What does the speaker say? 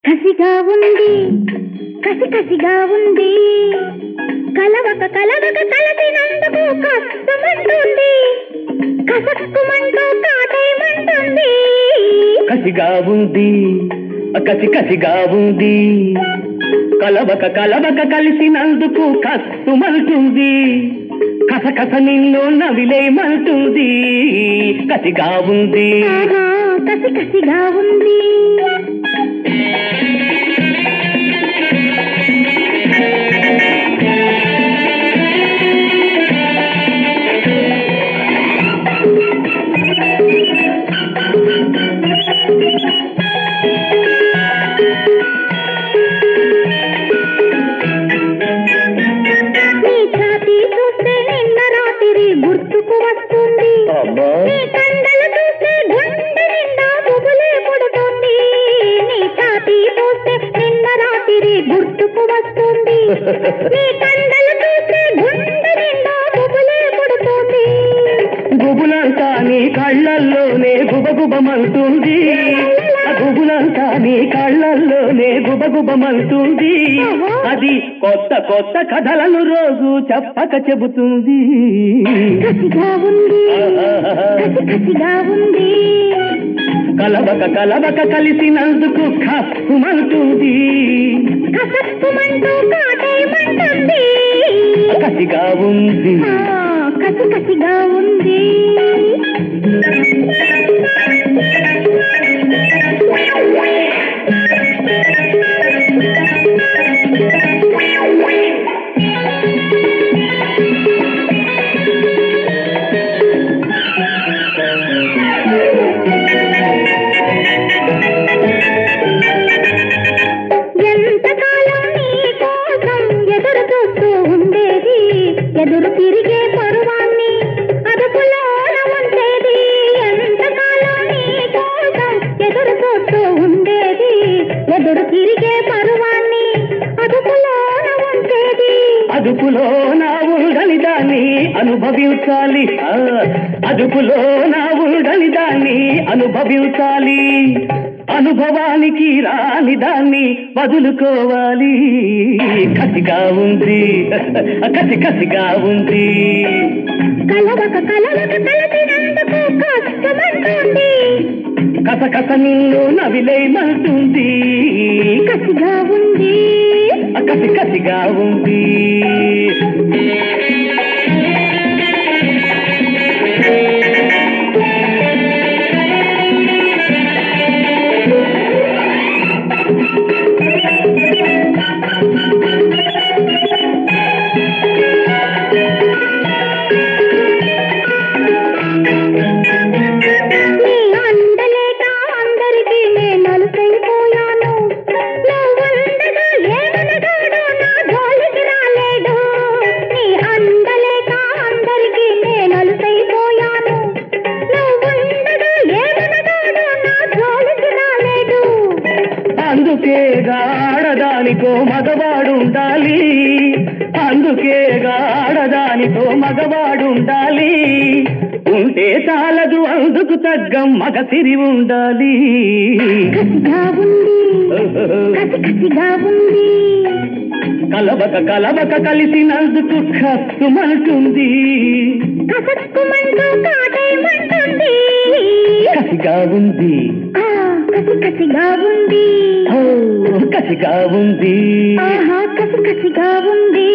కసిగా ఉంది కసి కసిగా ఉంది కలవక కలవక కలసినందుకు కష్టమంటుంది కసక్కుమంటూ కాటేయమంటుంది కసిగా ఉంది కసి కసిగా ఉంది కలవక కలవక కలిసినందుకు కస్తుమంటుంది కసకస నిన్ను నవిలేమంటుంది కసిగా ఉంది ఆహా, కసి కసిగా ఉంది నీ ఛాతీ చూస్తే నిన్న రాత్రి గుర్తుకు వస్తుంది అమ్మా నీ కండలు చూస్తే గుండె నిండా బుబులే పుడుతుంది నీ ఛాతీ చూస్తే నిన్న రాత్రి గుర్తుకు వస్తుంది నీ కండలు చూస్తే గుండె నిండా బుబులే పుడుతుంది గుబులంతా నీ కళ్ళల్లోనే గుబగుబమంటుంది ఆ గుబులంతా నీ కళ్ళల్లోనే గుబగుబమంటుంది అది కొత్త కొత్త కథలను రోజు చెప్పక చెబుతుంది కసిగా ఉంది కసి కసిగా ఉంది కలవక కలవక కలిసినందుకు కప్పుమంటుంది కసక్కుమంటూ కాటేయమంటుంది కసిగా ఉంది ఆ, కసి కసిగా ఉంది ఎంతకాలం నీ కోసం ఎదురు చూస్తూ ఉండేది ఎదురు తిరిగే పరువాన్ని అదుపులోన ఉంచేది ఎంతకాలం నీ కోసం ఎదురు చూస్తూ ఉండేది ఎదురు తిరిగే పరువాన్ని అదుపులోన ఉంచేది అదుపులో నా ఉండని దాన్ని అనుభవించాలి ఆ, అదుపులో నా ఉండని దాన్ని అనుభవించాలి అనుభవానికి రాని దాన్ని వదులుకోవాలి కసిగా ఉంది కసి కసిగా ఉంది కలవక కలవక కలసినందుకు కష్టమంటుంది కసకస నిన్ను నవిలేమంటుంది కసిగా ఉంది కసి కసిగా ఉంది నీ అందలేక అందరికీ నేను అలసైపోయాను నువ్వుండగా ఏమనగాడు నా జోలికి రాలేడు నీ అందలేక అందరికీ నేను అలసైపోయాను నువ్వుండగా ఏమనగాడు నా జోలికి రాలేడు అందుకే ఆడదానికో మగవాడుండాలి అందుకే ఆడదానితో మగవాడుండాలి ఉంటే చాలదు అందుకు తగ్గ మగ సిరి ఉండాలి కసిగా ఉంది కసి కసిగా ఉంది కలవక కలవక కలిసినందుకు కస్తుమంటుంది కసక్కుమంటూ కాటేయమంటుంది కసిగా ఉంది ఆ, కసి కసిగా ఉంది ఓ, కసిగా ఉంది ఆహా కసి కసిగా ఉంది